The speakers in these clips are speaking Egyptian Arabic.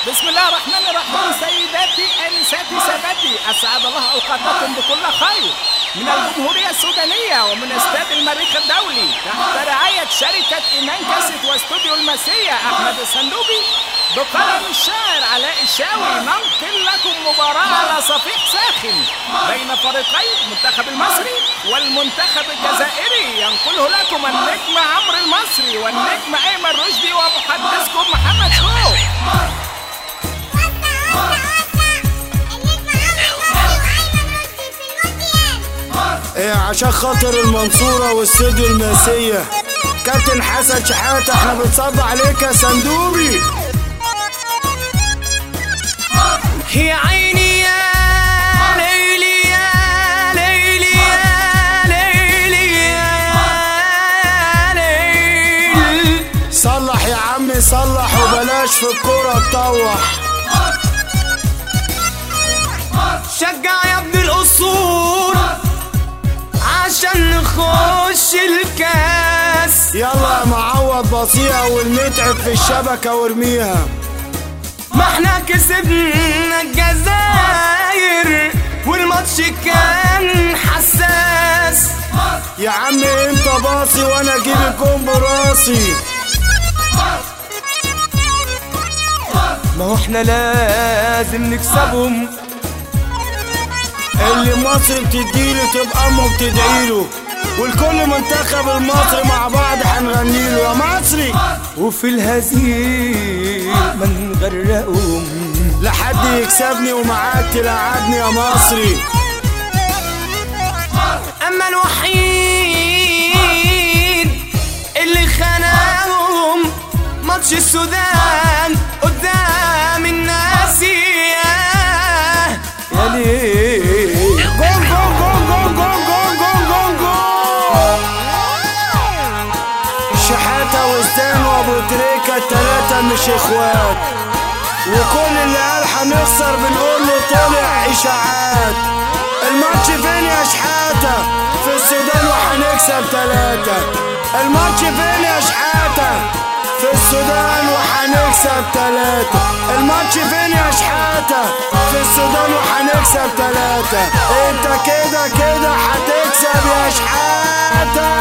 بسم الله الرحمن الرحيم سيداتي انساتي سادتي اسعد الله اوقاتكم بكل خير من الجمهوريه السودانيه ومن استاد المريخ الدولي تحت رعايه شركه ايمان كاسيت واستوديو المسيه احمد الصندوقي بقلم الشاعر علاء الشاوي ننقل لكم مباراه على صفيح ساخن بين فريقي المنتخب المصري والمنتخب الجزائري ينقله لكم النجم عمرو المصري والنجم ايمن رشدي ومحدثكم محمد شوق ايه عشان خاطر المنصورة واستوديو الماسية كابتن حسن شحاتة احنا بنصب عليك يا صندوقي يا عيني يا ليلي يا ليلي يا ليلي يا ليل صلح يا عمي صلح وبلاش في الكورة تطوح شجع يا ابن الأصول عشان نخش الكاس يلا يا معوض بصيئة والمتعب في الشبكة وارميها ما احنا كسبنا الجزائر والماتش كان حساس يا عم انت باصي وانا اجيب الجون براسي ما هو احنا لازم نكسبهم اللي مصر بتديله تبقى امه بتدعيله والكل منتخب المصري مع بعض هنغنيله يا مصري وفي الهزيمة نغرقهم لحد يكسبني ومعاك تلعبني يا مصري اما الوحيد اللي خانهم ماتش السودان قدام الناس يا يا ليه جون جون جون جون جون جون جون جون جون شحاتة وزدان وابو تريكة التلاتة مش اخوات وكل اللي قال هنخسر بنقول له طلع اشاعات الماتش فين يا شحاتة في السودان وهنكسب تلاتة الماتش فين يا شحاتة في السودان وهنكسب تلاتة الماتش فين يا شحاتة في السودان وهنكسب تلاتة انت كده كده هتكسب يا شحاتة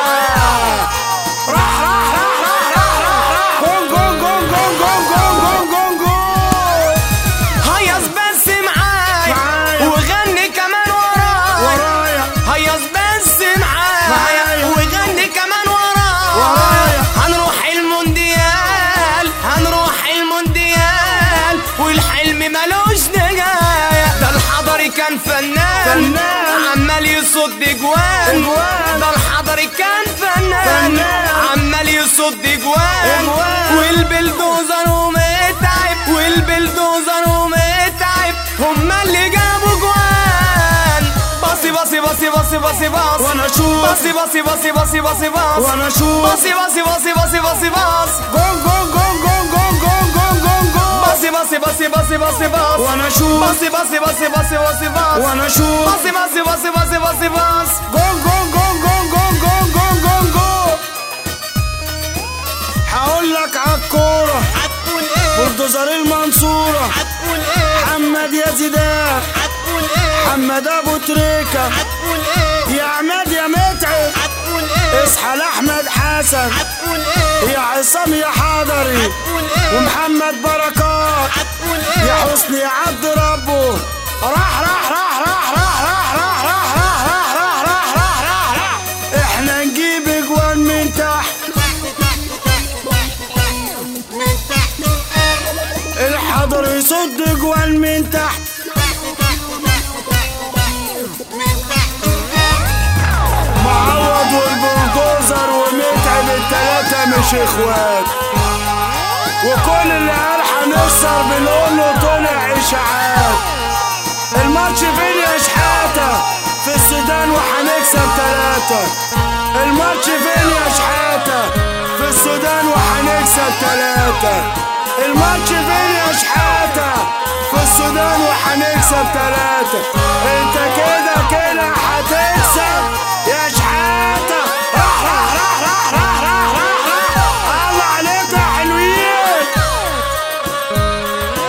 راح راح راح راح راح راح راح جون جون جون جون جون جون جون جون جون هيص بس معايا معايا. وغني كمان ورايا ورايا هيص بس معايا معايا. وغني كمان ورايا ورايا. هنروح المونديال هنروح المونديال والحلم ملوش نهاية ده الحضري كان فنان فنان. عمال يصد جوان أجوان. ده الحضري كان فنان فنان. عمال يصد جوان أجوان. والبلدوزر ومتعب والبلدوزر ومتعب هما اللي جابوا جوان باصي باصي باصي باصي باصي باص وانا اشوف باصي باصي باصي باصي باصي باص وانا اشوف باصي باصي باصي باصي باصي باص جون جون جون جون جون جون جون جون جون باصي باصي باصي باصي باصي باص وانا اشوف باصي باصي باصي باصي باصي باص وانا اشوف باصي باصي باصي باصي باصي باص جون جون جون جون جون جون جون جون جون هقول لك عالكورة هتقول ايه بلدوزر المنصورة هتقول ايه حمد يا زيدان هتقول ايه حمد ابو تريكة هتقول ايه يا عماد يا متعب هتقول ايه اصحى لاحمد حسن هتقول ايه يا عصام يا حضري هتقول ايه ومحمد بركات هتقول يا ايه حسني يا عبد ربه راح راح راح راح راح راح راح راح راح راح راح راح راح راح راح احنا نجيب اجوان من تحت الحضر يصد اجوان من تحت معوض والبلدوزر ومتعب التلاتة مش اخوات وكل اللي قال هنخسر بنقول له طلع اشاعات الماتش فين يا شحاتة في السودان وهنكسب تلاتة الماتش فين يا شحاتة في السودان وهنكسب تلاتة الماتش فين يا شحاتة في السودان وهنكسب تلاتة انت كده كده هتكسب يا شحاتة راح راح راح راح راح راح راح راح الله عليك يا حلوين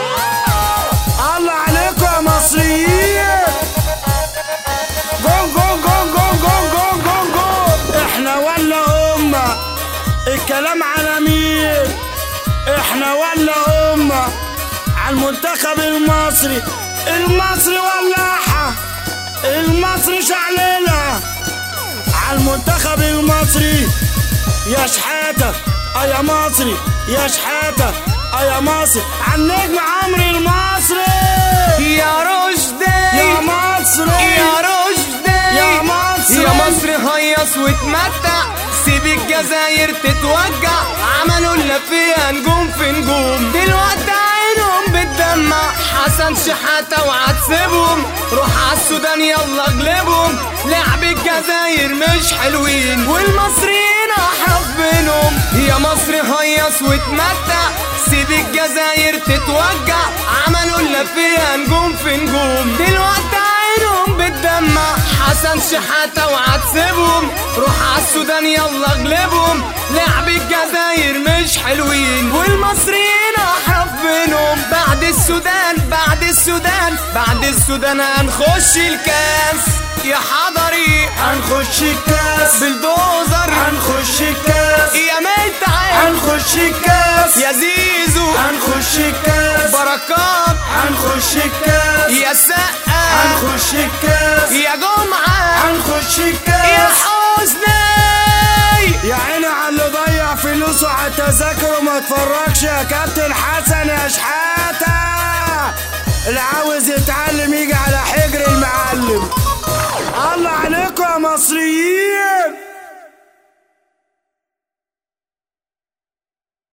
الكلام على مين احنا ولا امة على المنتخب المصري المصري ولاحة المصري شعللة على المنتخب المصري يا شحاتة اه يا مصري يا شحاتة اه يا مصري على النجم عمرو المصري يا رشدي يا مصري يا رشدي يا مصري يا مصر هيص واتمتع سيب الجزاير تتوجع عملوا لنا فيها نجوم في نجوم دلوقتي عينهم بتدمع حسن شحاتة وهتسيبهم روح عالسودان يلا اغلبهم لعب الجزاير مش حلوين والمصريين احرف منهم يا مصر هيص واتمتع سيب الجزاير تتوجع عملوا لنا فيها نجوم في نجوم دلوقتي عينهم بتدمع حسن شحاتة وهتسيبهم روح عالسودان يلا اغلبهم لعب الجزاير مش حلوين والمصريين احرف منهم بعد السودان بعد السودان بعد السودان هنخش الكاس يا حضري هنخش الكاس بالدوزر هنخش الكاس يا متعب هنخش الكاس يا زيزو هنخش الكاس بركات هنخش الكاس يا سقا هنخش الكاس يا جمعة هنخش يا الكاس حسني يا عيني على اللي ضيع فلوسه على التذاكر وما اتفرجش يا كابتن حسن يا شحاتة اللي عاوز يتعلم يجي على حجر المعلم الله عليكم يا مصريين